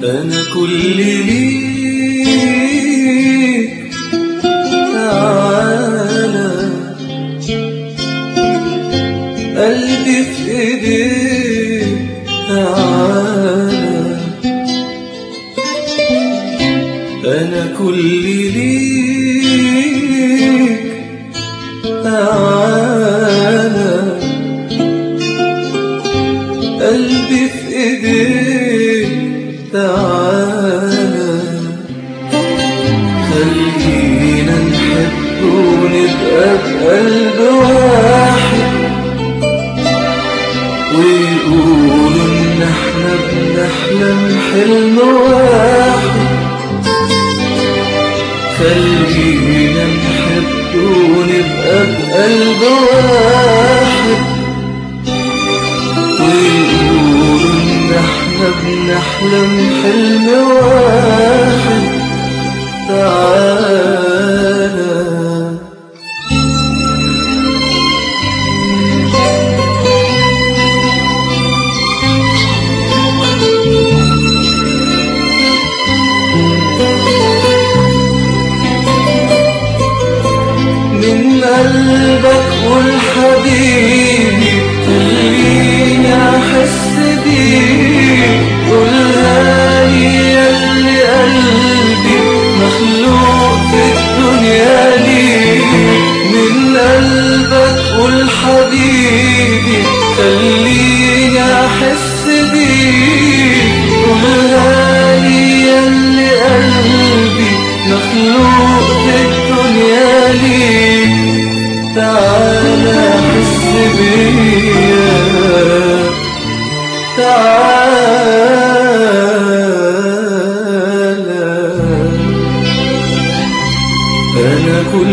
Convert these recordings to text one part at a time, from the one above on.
أنا كل ليك تعالى قلبي في ايديك تعالى انا كل ليك تعالى قلبي في ايديك تعالى خلينا نحب ونبقى بقلب واحد ويقولوا ان احنا بنحلم حلم واحد خلينا نحب ونبقى بقلب واحد ويقولوا ان احنا بنحلم حلم واحد تعالى من قلبك والحبيبي خليني احس بيك قولها لي ياللي قلبي مخلوق في الدنيا ليك من قلبك والحبيبي خليني احس بيك قولها لي ياللي قلبي مخلوق في الدنيا ليك تعالى حس بيا تعالى أنا كل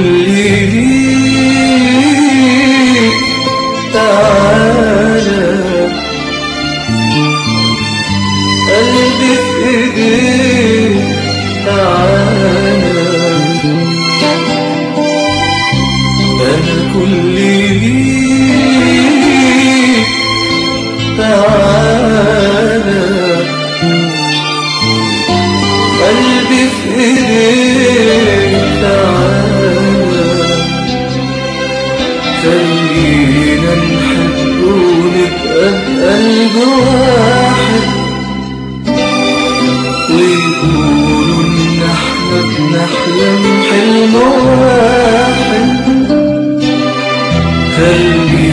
ليك تعالى قلبي في ايديك تعالى أنا كل ليك تعالى قلبي في ايديك تعالى خلينا نحب ونبقى بقلب واحد ويقولوا ان احنا بنحلم حلم واحد خلينا